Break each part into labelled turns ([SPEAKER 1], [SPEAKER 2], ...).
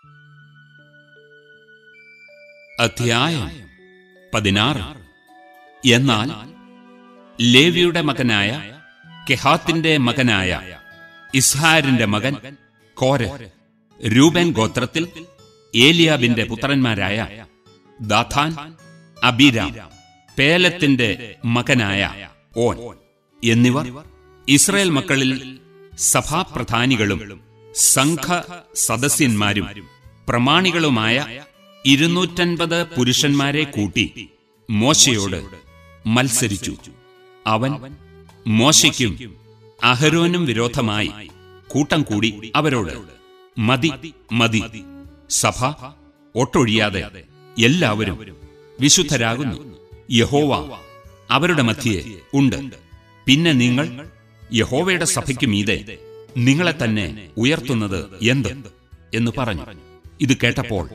[SPEAKER 1] അധ്യായം പതിനാറ് എന്നാൽ ലേവിയുടെ മകനായ കെഹാത്തിന്റെ മകനായ ഇസ്ഹാരിന്റെ മകൻ കോര രൂപൻ ഗോത്രത്തിൽ ഏലിയാബിന്റെ പുത്രന്മാരായ ദാഥാൻ അബീരാം പേലത്തിന്റെ മകനായ ഓൻ എന്നിവർ ഇസ്രായേൽ മക്കളിൽ സഭാപ്രധാനികളും സംഘ സദസ്യന്മാരും പ്രമാണികളുമായ ഇരുന്നൂറ്റൻപത് പുരുഷന്മാരെ കൂട്ടി മോശയോട് മത്സരിച്ചു അവൻ മോശയ്ക്കും അഹരോനും വിരോധമായി കൂട്ടം കൂടി അവരോട് മതി മതി സഭ ഒട്ടൊഴിയാതെ എല്ലാവരും വിശുദ്ധരാകുന്നു യഹോവ അവരുടെ മധ്യേ ഉണ്ട് പിന്നെ നിങ്ങൾ യഹോവയുടെ സഭയ്ക്ക് മീതെ നിങ്ങളെ തന്നെ ഉയർത്തുന്നത് എന്ത് എന്ന് പറഞ്ഞു ഇത് കേട്ടപ്പോൾ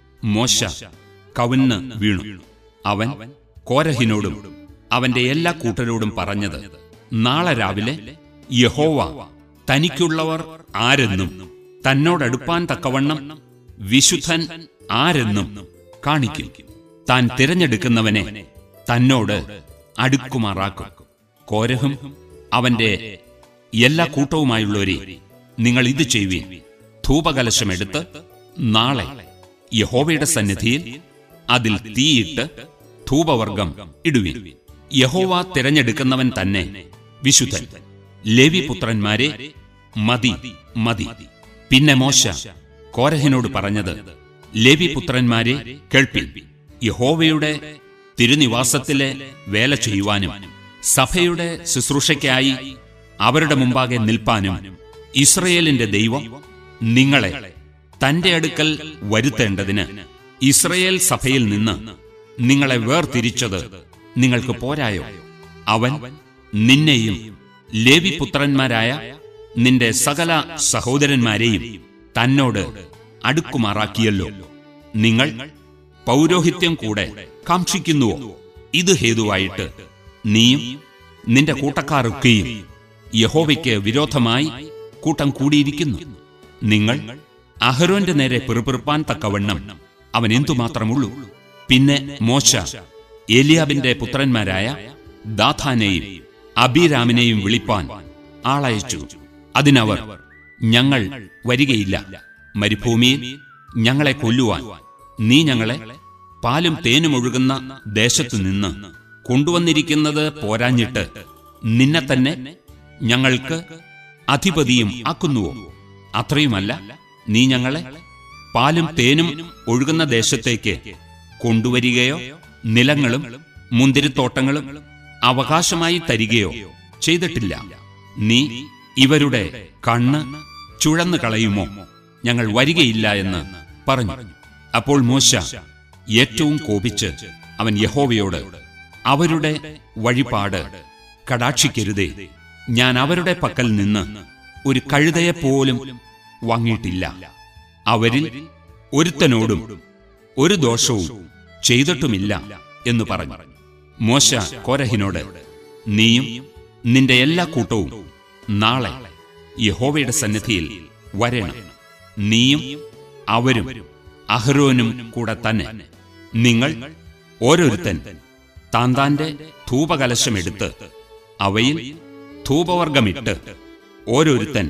[SPEAKER 1] മോശ കവിന്ന് വീണു അവൻ കോരഹിനോടും അവന്റെ എല്ലാ കൂട്ടരോടും പറഞ്ഞത് നാളെ രാവിലെ യഹോവ തനിക്കുള്ളവർ ആരെന്നും തന്നോടടുപ്പാൻ തക്കവണ്ണം വിശുദ്ധൻ ആരെന്നും കാണിക്കും താൻ തിരഞ്ഞെടുക്കുന്നവനെ തന്നോട് അടുക്കുമാറാക്കും കോരഹും അവന്റെ എല്ലാ കൂട്ടവുമായുള്ളവരെ നിങ്ങൾ ഇത് ചെയ്യുവീൻ ധൂപകലശമെടുത്ത് നാളെ യഹോവയുടെ സന്നിധിയിൽ അതിൽ തീയിട്ട് ധൂപവർഗം ഇടുവിൻ യഹോവ തിരഞ്ഞെടുക്കുന്നവൻ തന്നെ വിശുദ്ധൻ ലേവി പുത്രന്മാരെ മതി മതി പിന്നെ മോശ കോരഹിനോട് പറഞ്ഞത് ലേവി പുത്രന്മാരെ കേൾപ്പിൻ യഹോവയുടെ തിരുനിവാസത്തിലെ വേല ചെയ്യുവാനും സഭയുടെ ശുശ്രൂഷയ്ക്കായി അവരുടെ മുമ്പാകെ നിൽപ്പാനും ഇസ്രയേലിന്റെ ദൈവം നിങ്ങളെ തന്റെ അടുക്കൽ വരുത്തേണ്ടതിന് ഇസ്രയേൽ സഭയിൽ നിന്ന് നിങ്ങളെ വേർതിരിച്ചത് നിങ്ങൾക്ക് പോരായോ അവൻ നിന്നെയും ലേവി പുത്രന്മാരായ നിന്റെ സകല സഹോദരന്മാരെയും തന്നോട് അടുക്കുമാറാക്കിയല്ലോ നിങ്ങൾ പൗരോഹിത്യം കൂടെ കാക്ഷിക്കുന്നുവോ ഇത് ഹേതുവായിട്ട് നീയും നിന്റെ കൂട്ടക്കാരൊക്കെയും യഹോവയ്ക്ക് വിരോധമായി കൂട്ടം കൂടിയിരിക്കുന്നു നിങ്ങൾ അഹരോന്റെ നേരെ പിറുപിറുപ്പാൻ തക്കവണ്ണം അവൻ എന്തുമാത്രമുള്ളൂ പിന്നെ മോശ ഏലിയാബിന്റെ പുത്രന്മാരായ ദാഥാനെയും അബീരാമിനെയും വിളിപ്പാൻ ആളയച്ചു അതിനവർ ഞങ്ങൾ വരികയില്ല മരുഭൂമിയിൽ ഞങ്ങളെ കൊല്ലുവാൻ നീ ഞങ്ങളെ പാലും തേനും ഒഴുകുന്ന ദേശത്തു നിന്ന് കൊണ്ടുവന്നിരിക്കുന്നത് പോരാഞ്ഞിട്ട് നിന്നെ തന്നെ ഞങ്ങൾക്ക് അധിപതിയും ആക്കുന്നുവോ അത്രയുമല്ല നീ ഞങ്ങളെ പാലും തേനും ഒഴുകുന്ന ദേശത്തേക്ക് കൊണ്ടുവരികയോ നിലങ്ങളും മുന്തിരിത്തോട്ടങ്ങളും അവകാശമായി തരികയോ ചെയ്തിട്ടില്ല നീ ഇവരുടെ കണ്ണ് ചുഴന്നു കളയുമോ ഞങ്ങൾ വരികയില്ല എന്ന് പറഞ്ഞു അപ്പോൾ മോശ ഏറ്റവും കോപിച്ച് അവൻ യഹോവയോട് അവരുടെ വഴിപാട് കടാക്ഷിക്കരുതേ ഞാൻ അവരുടെ പക്കൽ നിന്ന് ഒരു കഴുതയെപ്പോലും വാങ്ങിയിട്ടില്ല അവരിൽ ഒരുത്തനോടും ഒരു ദോഷവും ചെയ്തിട്ടുമില്ല എന്ന് പറഞ്ഞു മോശ കോരഹിനോട് നീയും നിന്റെ എല്ലാ കൂട്ടവും നാളെ യഹോവയുടെ സന്നിധിയിൽ വരണം നീയും അവരും അഹ്റോനും കൂടെ തന്നെ നിങ്ങൾ ഓരോരുത്തൻ താൻ താന്റെ ധൂപകലശമെടുത്ത് അവയിൽ ധൂപവർഗമിട്ട് ഓരോരുത്തൻ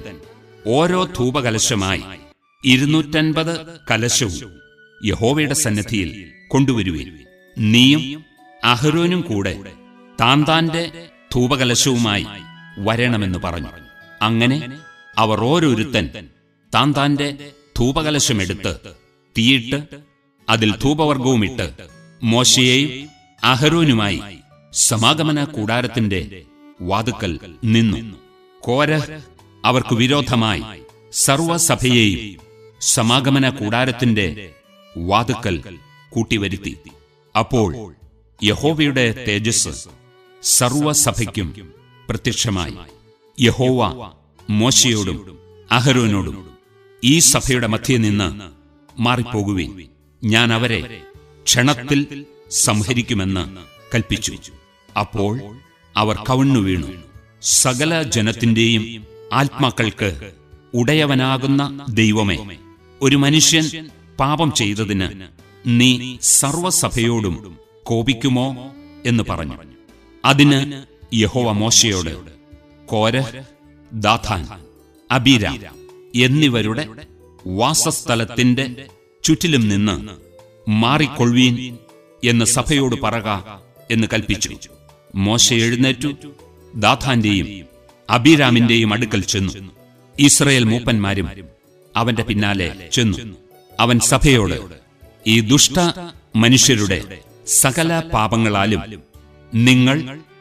[SPEAKER 1] ഓരോ ധൂപകലശമായി ഇരുന്നൂറ്റൻപത് കലശവും യഹോവയുടെ സന്നിധിയിൽ കൊണ്ടുവരുവേൻ നീയും അഹ്റോനും കൂടെ താൻ താന്റെ ധൂപകലശവുമായി വരണമെന്ന് പറഞ്ഞു അങ്ങനെ അവർ ഓരോരുത്തൻ താൻ താന്റെ ധൂപകലശമെടുത്ത് തീയിട്ട് അതിൽ ധൂപവർഗവുമിട്ട് മോശയെയും അഹരോനുമായി സമാഗമന കൂടാരത്തിന്റെ വാതുക്കൽ നിന്നു കോരഹ് അവർക്ക് വിരോധമായി സർവസഭയെയും സമാഗമന കൂടാരത്തിന്റെ വാതുക്കൽ കൂട്ടിവരുത്തി അപ്പോൾ യഹോവയുടെ തേജസ് സർവസഭയ്ക്കും പ്രത്യക്ഷമായി യഹോവ മോശയോടും അഹരോനോടും ഈ സഭയുടെ മധ്യേ നിന്ന് മാറിപ്പോകുവിൻ ഞാൻ അവരെ ക്ഷണത്തിൽ സംഹരിക്കുമെന്ന് കൽപ്പിച്ചു അപ്പോൾ അവർ കവിണ്ണു വീണു സകല ജനത്തിന്റെയും ആത്മാക്കൾക്ക് ഉടയവനാകുന്ന ദൈവമേ ഒരു മനുഷ്യൻ പാപം ചെയ്തതിന് നീ സർവസഭയോടും കോപിക്കുമോ എന്ന് പറഞ്ഞു അതിന് യഹോവ മോശയോട് കോരഹ് ദാഥാൻ അബീര എന്നിവരുടെ വാസസ്ഥലത്തിന്റെ ചുറ്റിലും നിന്ന് മാറിക്കൊള്ളുവീൻ എന്ന് സഭയോട് പറക എന്ന് കൽപ്പിച്ചു മോശ എഴുന്നേറ്റു ദാഥാന്റെയും അബീരാമിന്റെയും അടുക്കൽ ചെന്നു ഇസ്രയേൽ മൂപ്പന്മാരും അവന്റെ പിന്നാലെ ചെന്നു അവൻ സഭയോട് ഈ ദുഷ്ട മനുഷ്യരുടെ സകല പാപങ്ങളാലും നിങ്ങൾ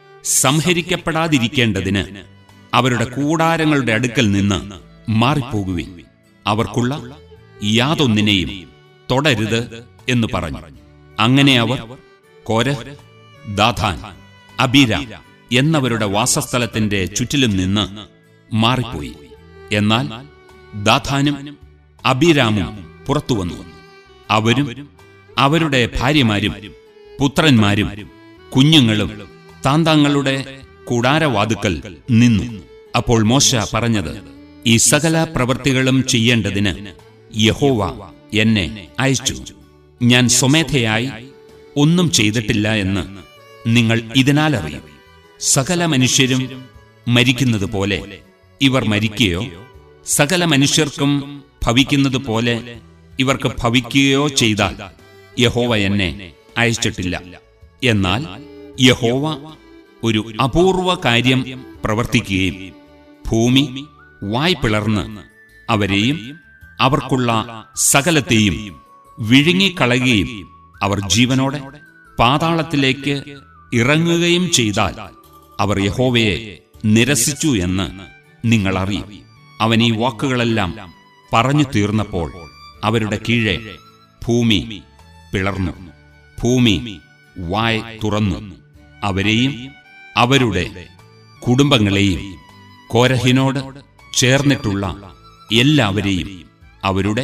[SPEAKER 1] സംഹരിക്കപ്പെടാതിരിക്കേണ്ടതിന് അവരുടെ കൂടാരങ്ങളുടെ അടുക്കൽ നിന്ന് മാറിപ്പോകുവിൻ അവർക്കുള്ള യാതൊന്നിനെയും തുടരുത് എന്ന് പറഞ്ഞു അങ്ങനെ അവർ കോര ദാഥാൻ അബീര എന്നവരുടെ വാസസ്ഥലത്തിന്റെ ചുറ്റിലും നിന്ന് മാറിപ്പോയി എന്നാൽ ദാഥാനും അബീരാമും പുറത്തു വന്നു അവരും അവരുടെ ഭാര്യമാരും പുത്രന്മാരും കുഞ്ഞുങ്ങളും താന്താങ്ങളുടെ കൂടാരവാതുക്കൽ നിന്നു അപ്പോൾ മോശ പറഞ്ഞത് ഈ സകല പ്രവൃത്തികളും ചെയ്യേണ്ടതിന് യഹോവ എന്നെ അയച്ചു ഞാൻ സ്വമേധയായി ഒന്നും ചെയ്തിട്ടില്ല എന്ന് നിങ്ങൾ ഇതിനാൽ അറിയും സകല മനുഷ്യരും മരിക്കുന്നത് പോലെ ഇവർ മരിക്കുകയോ സകല മനുഷ്യർക്കും ഭവിക്കുന്നത് പോലെ ഇവർക്ക് ഭവിക്കുകയോ ചെയ്താൽ യഹോവ എന്നെ അയച്ചിട്ടില്ല എന്നാൽ യഹോവ ഒരു അപൂർവ കാര്യം പ്രവർത്തിക്കുകയും ഭൂമി വായ് പിളർന്ന് അവരെയും അവർക്കുള്ള സകലത്തെയും വിഴുങ്ങിക്കളയുകയും അവർ ജീവനോടെ പാതാളത്തിലേക്ക് ഇറങ്ങുകയും ചെയ്താൽ അവർ യഹോവയെ നിരസിച്ചു എന്ന് നിങ്ങൾ അറിയും അവൻ ഈ വാക്കുകളെല്ലാം പറഞ്ഞു തീർന്നപ്പോൾ അവരുടെ കീഴെ ഭൂമി പിളർന്നു ഭൂമി വായ് തുറന്നു അവരെയും അവരുടെ കുടുംബങ്ങളെയും കോരഹിനോട് ചേർന്നിട്ടുള്ള എല്ലാവരെയും അവരുടെ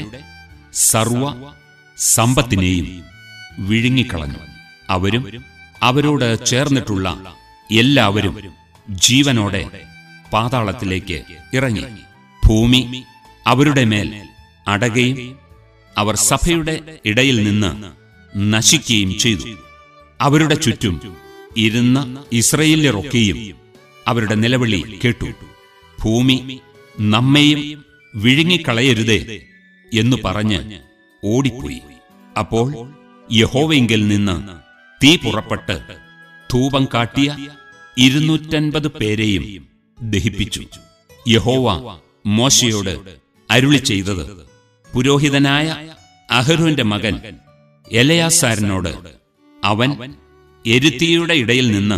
[SPEAKER 1] സർവ സമ്പത്തിനെയും വിഴുങ്ങിക്കളഞ്ഞു അവരും അവരോട് ചേർന്നിട്ടുള്ള എല്ലാവരും ജീവനോടെ പാതാളത്തിലേക്ക് ഇറങ്ങി ഭൂമി അവരുടെ മേൽ അടകയും അവർ സഭയുടെ ഇടയിൽ നിന്ന് നശിക്കുകയും ചെയ്തു അവരുടെ ചുറ്റും ഇരുന്ന ഇസ്രയേലിയറൊക്കെയും അവരുടെ നിലവിളി കേട്ടു ഭൂമി നമ്മെയും വിഴുങ്ങിക്കളയരുതേ എന്നു പറഞ്ഞ് ഓടിപ്പോയി അപ്പോൾ യഹോവെങ്കിൽ നിന്ന് തീ പുറപ്പെട്ട് ധൂപം കാട്ടിയ ഇരുന്നൂറ്റൻപത് പേരെയും ദഹിപ്പിച്ചു യഹോവ മോശയോട് അരുളി ചെയ്തത് പുരോഹിതനായ അഹരോന്റെ മകൻ എലയാസാരനോട് അവൻ എരുത്തിയുടെ ഇടയിൽ നിന്ന്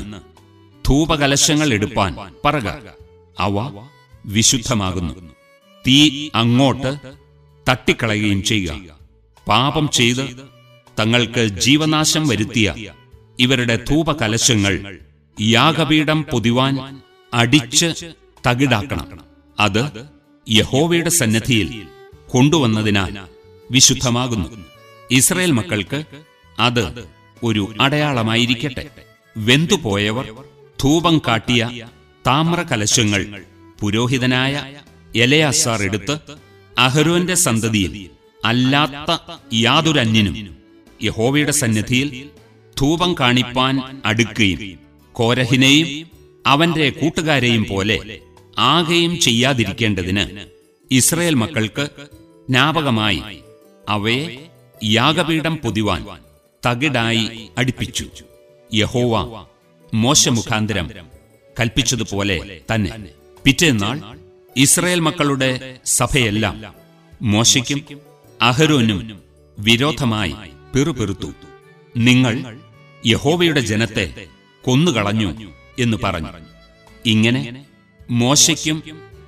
[SPEAKER 1] ധൂപകലശങ്ങൾ എടുപ്പാൻ പറക അവ വിശുദ്ധമാകുന്നു തീ അങ്ങോട്ട് തട്ടിക്കളയുകയും ചെയ്യുക പാപം ചെയ്ത് തങ്ങൾക്ക് ജീവനാശം വരുത്തിയ ഇവരുടെ ധൂപകലശങ്ങൾ യാഗപീഠം പൊതിവാൻ അടിച്ച് തകിടാക്കണം അത് യഹോവയുടെ സന്നദ്ധിയിൽ കൊണ്ടുവന്നതിനാൽ വിശുദ്ധമാകുന്നു ഇസ്രയേൽ മക്കൾക്ക് അത് ഒരു അടയാളമായിരിക്കട്ടെ വെന്തുപോയവർ ധൂപം കാട്ടിയ താമ്ര കലശങ്ങൾ പുരോഹിതനായ എലയാസാർ എടുത്ത് അഹരോന്റെ സന്തതിയിൽ അല്ലാത്ത യാതൊരന്യനും യഹോവയുടെ സന്നിധിയിൽ ധൂപം കാണിപ്പാൻ അടുക്കുകയും കോരഹിനെയും അവന്റെ കൂട്ടുകാരെയും പോലെ ആകെയും ചെയ്യാതിരിക്കേണ്ടതിന് ഇസ്രയേൽ മക്കൾക്ക് ജ്ഞാപകമായി അവയെ യാഗപീഠം പൊതിവാൻ തകിടായി അടുപ്പിച്ചു യഹോവ മോശമുഖാന്തരം കൽപ്പിച്ചതുപോലെ തന്നെ പിറ്റേന്നാൾ ഇസ്രയേൽ മക്കളുടെ സഭയെല്ലാം മോശയ്ക്കും അഹരോനും വിരോധമായി പിറുപിറുത്തു നിങ്ങൾ യഹോവയുടെ ജനത്തെ കൊന്നുകളഞ്ഞു എന്ന് പറഞ്ഞു ഇങ്ങനെ മോശയ്ക്കും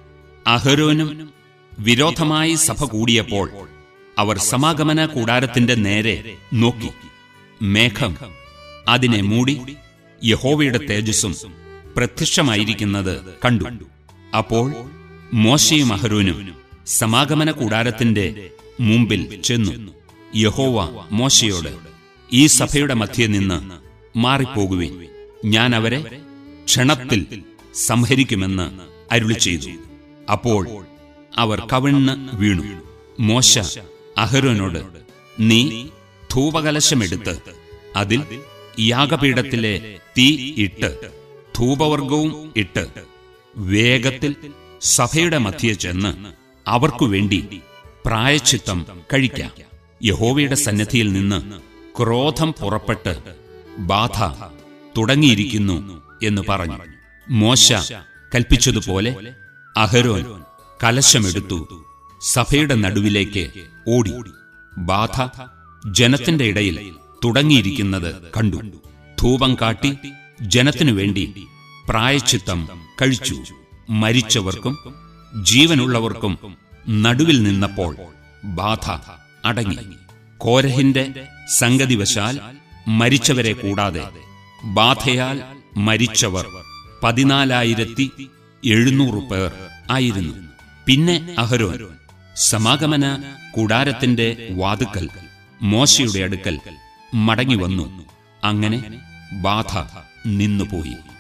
[SPEAKER 1] അഹരോനും വിരോധമായി സഭ കൂടിയപ്പോൾ അവർ സമാഗമന കൂടാരത്തിന്റെ നേരെ നോക്കി മേഘം അതിനെ മൂടി യഹോവയുടെ തേജസ്സും പ്രത്യക്ഷമായിരിക്കുന്നത് കണ്ടു അപ്പോൾ മോശയും അഹരോനും സമാഗമന കൂടാരത്തിന്റെ മുമ്പിൽ ചെന്നു യഹോവ മോശയോട് ഈ സഭയുടെ മധ്യേ നിന്ന് മാറിപ്പോകുവിൻ ഞാൻ അവരെ ക്ഷണത്തിൽ സംഹരിക്കുമെന്ന് അരുളി ചെയ്തു അപ്പോൾ അവർ കവിണ്ണ് വീണു മോശ അഹരോനോട് നീ ധൂപകലശമെടുത്ത് അതിൽ യാഗപീഠത്തിലെ തീ ഇട്ട് ധൂപവർഗവും ഇട്ട് വേഗത്തിൽ സഭയുടെ മധ്യേ ചെന്ന് അവർക്കു വേണ്ടി പ്രായച്ചിത്തം കഴിക്കാം യഹോവയുടെ സന്നിധിയിൽ നിന്ന് ക്രോധം പുറപ്പെട്ട് ബാധ തുടങ്ങിയിരിക്കുന്നു എന്ന് പറഞ്ഞു മോശ കൽപ്പിച്ചതുപോലെ അഹരോൻ കലശമെടുത്തു സഭയുടെ നടുവിലേക്ക് ഓടി ബാധ ജനത്തിന്റെ ഇടയിൽ തുടങ്ങിയിരിക്കുന്നത് കണ്ടു ധൂപം കാട്ടി ജനത്തിനു വേണ്ടി പ്രായച്ചിത്തം കഴിച്ചു മരിച്ചവർക്കും ജീവനുള്ളവർക്കും നടുവിൽ നിന്നപ്പോൾ ബാധ അടങ്ങി കോരഹിന്റെ സംഗതിവശാൽ മരിച്ചവരെ കൂടാതെ ബാധയാൽ മരിച്ചവർ പതിനാലായിരത്തി എഴുന്നൂറ് പേർ ആയിരുന്നു പിന്നെ അഹരോൻ സമാഗമന കൂടാരത്തിന്റെ വാതുക്കൽ മോശയുടെ അടുക്കൽ മടങ്ങി വന്നു അങ്ങനെ ബാധ നിന്നുപോയി